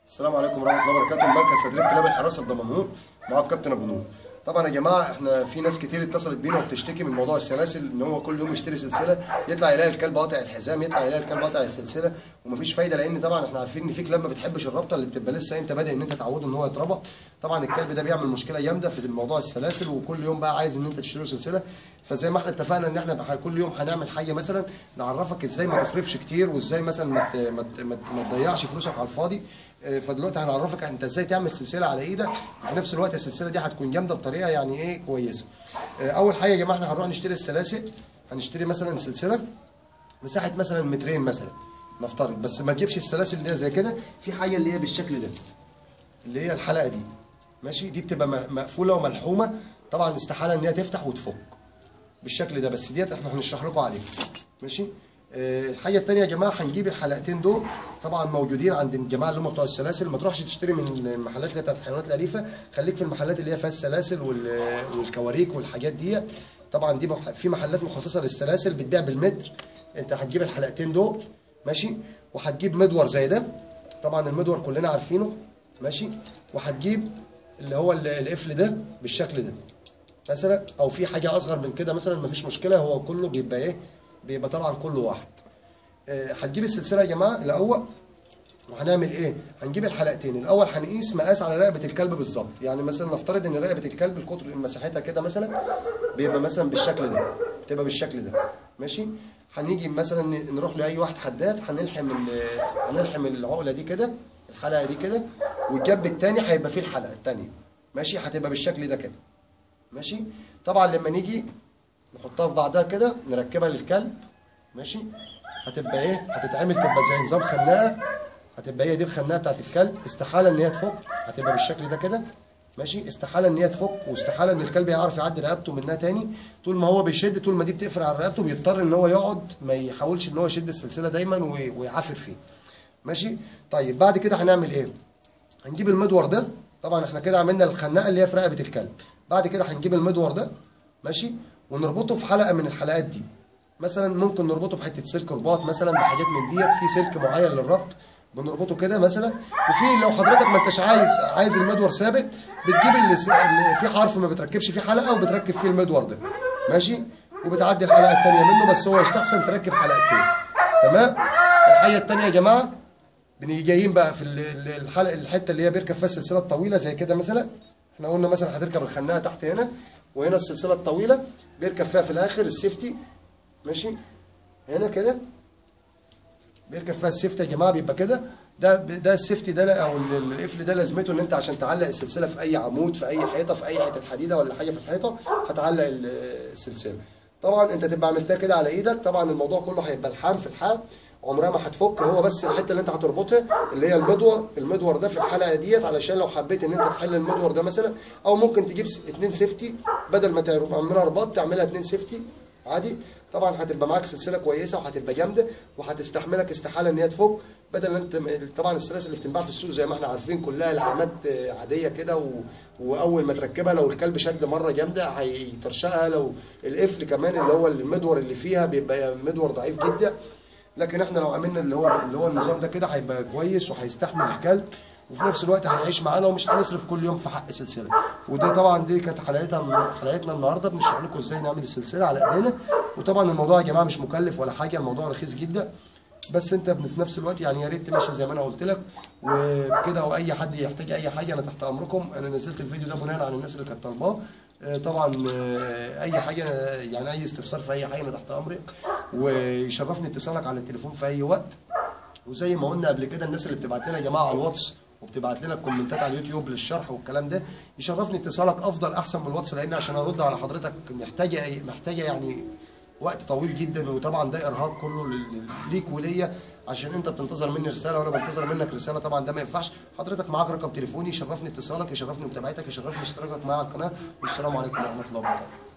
السلام عليكم ورحمه الله وبركاته مركز تدريب كلاب الحراسه الدمنهور معاك كابتن ابو نور طبعا يا جماعه احنا في ناس كتير اتصلت بينا وبتشتكي من موضوع السلاسل ان هو كل يوم يشتري سلسله يطلع يلاقي الكلب قاطع الحزام يطلع يلاقي الكلب قاطع السلسله ومفيش فايده لان طبعا احنا عارفين ان في كلاب ما بتحبش الرابطه اللي بتبقى لسه انت بادئ ان انت تعوده ان هو يتربط طبعا الكلب ده بيعمل مشكله جامده في موضوع السلاسل وكل يوم بقى عايز ان انت تشتري له سلسله فزي ما احنا اتفقنا ان احنا بقى كل يوم هنعمل حاجه مثلا نعرفك ازاي ما تصرفش كتير وازاي مثلا ما ت- ما ت- ما ت- ما تضيعش فلوسك على الفاضي اه، فدلوقتي هنعرفك انت ازاي تعمل سلسله على ايدك وفي نفس الوقت السلسله دي هتكون جامده بطريقه يعني ايه كويسه اه، اول حاجه يا جماعه احنا هنروح نشتري السلاسل هنشتري مثلا سلسله مساحه مثلا مترين مثلا نفترض بس ما تجيبش السلاسل اللي هي زي كده في حاجه اللي هي بالشكل ده اللي هي الحلقه دي ماشي دي بتبقى م- مقفوله وملحومه طبعا استحاله ان هي تفتح وتفك بالشكل ده بس ديت احنا هنشرح لكم عليه ماشي آه، الحاجه الثانيه يا جماعه هنجيب الحلقتين دول طبعا موجودين عند الجماعه اللي هم بتوع السلاسل ما تروحش تشتري من المحلات اللي بتاعت الحيوانات الاليفه خليك في المحلات اللي هي فيها السلاسل وال- والكواريك والحاجات ديت طبعا دي مح- في محلات مخصصه للسلاسل بتبيع بالمتر انت هتجيب الحلقتين دول ماشي وهتجيب مدور زي ده طبعا المدور كلنا عارفينه ماشي وهتجيب اللي هو ال- القفل ده بالشكل ده مثلا او في حاجه اصغر من كده مثلا مفيش مشكله هو كله بيبقى ايه بيبقى طبعا كله واحد آه، هتجيب السلسله يا جماعه الاول وهنعمل ايه هنجيب الحلقتين الاول هنقيس مقاس على رقبه الكلب بالظبط يعني مثلا نفترض ان رقبه الكلب القطر مساحتها كده مثلا بيبقى مثلا بالشكل ده تبقى بالشكل ده ماشي هنيجي مثلا ن- نروح لاي واحد حداد هنلحم ال- هنلحم العقله دي كده الحلقه دي كده والجنب التاني هيبقى فيه الحلقه التانيه ماشي هتبقى بالشكل ده كده ماشي طبعا لما نيجي نحطها في بعضها كده نركبها للكلب ماشي هتبقى ايه هتتعمل تبقى زي نظام خناقه هتبقى هي دي الخناقه بتاعت الكلب استحاله ان هي تفك هتبقى بالشكل ده كده ماشي استحاله ان هي تفك واستحاله ان الكلب يعرف يعدي رقبته منها تاني طول ما هو بيشد طول ما دي بتقفل على رقبته بيضطر ان هو يقعد ما يحاولش ان هو يشد السلسله دايما وي- ويعافر فيه ماشي طيب بعد كده هنعمل ايه هنجيب المدور ده طبعا احنا كده عملنا الخناقه اللي هي في رقبه الكلب بعد كده هنجيب المدور ده ماشي ونربطه في حلقه من الحلقات دي مثلا ممكن نربطه بحته سلك رباط مثلا بحاجات من ديت في سلك معين للربط بنربطه كده مثلا وفي لو حضرتك ما انتش عايز عايز المدور ثابت بتجيب اللي, س- اللي في حرف ما بتركبش فيه حلقه وبتركب فيه المدور ده ماشي وبتعدي الحلقه الثانيه منه بس هو يستحسن تركب حلقتين تمام الحاجه الثانيه يا جماعه بنيجي جايين بقى في ال- ال- الحلقه الحته اللي هي بيركب فيها السلسله الطويله زي كده مثلا احنا قلنا مثلا هتركب الخناقه تحت هنا وهنا السلسله الطويله بيركب فيها في الاخر السيفتي ماشي هنا كده بيركب فيها السيفتي يا جماعه بيبقى كده ده ده السيفتي ده او ال- ال- القفل ده لازمته ان انت عشان تعلق السلسله في اي عمود في اي حيطه في اي حته حديده ولا حاجه في الحيطه هتعلق ال- السلسله طبعا انت تبقى عملتها كده على ايدك طبعا الموضوع كله هيبقى الحام في الحال عمرها ما هتفك هو بس الحته اللي انت هتربطها اللي هي المدور المدور ده في الحلقه ديت علشان لو حبيت ان انت تحل المدور ده مثلا او ممكن تجيب س- اتنين سيفتي بدل ما تعملها رباط تعملها اتنين سيفتي عادي طبعا هتبقى معاك سلسله كويسه وهتبقى جامده وهتستحملك استحاله ان هي تفك بدل ما انت طبعا السلاسل اللي بتنباع في السوق زي ما احنا عارفين كلها لحامات آه، عاديه كده و... واول ما تركبها لو الكلب شد مره جامده هيترشقها لو القفل كمان اللي هو المدور اللي فيها بيبقى مدور ضعيف جدا لكن احنا لو عملنا اللي هو اللي هو النظام ده كده هيبقى كويس وهيستحمل الكلب وفي نفس الوقت هيعيش معانا ومش هنصرف كل يوم في حق سلسله وده طبعا دي كانت حلقتها حلقتنا النهارده بنشرح لكم ازاي نعمل السلسله على ايدينا وطبعا الموضوع يا جماعه مش مكلف ولا حاجه الموضوع رخيص جدا بس انت في نفس الوقت يعني يا ريت تمشي زي ما انا قلت لك وكده واي حد يحتاج اي حاجه انا تحت امركم انا نزلت الفيديو ده بناء على الناس اللي كانت طالباه آه، طبعا آه، اي حاجه يعني اي استفسار في اي حاجه انا تحت امرك ويشرفني اتصالك على التليفون في اي وقت وزي ما قلنا قبل كده الناس اللي بتبعت لنا يا جماعه على الواتس وبتبعت لنا الكومنتات على اليوتيوب للشرح والكلام ده يشرفني اتصالك افضل احسن من الواتس لان عشان ارد على حضرتك محتاجه محتاجه يعني وقت طويل جدا وطبعا ده ارهاق كله لل- ليك وليا عشان انت بتنتظر مني رساله وانا بنتظر منك رساله طبعا ده ما ينفعش حضرتك معاك رقم تليفوني يشرفني اتصالك يشرفني متابعتك يشرفني اشتراكك معايا على القناه والسلام عليكم ورحمه الله وبركاته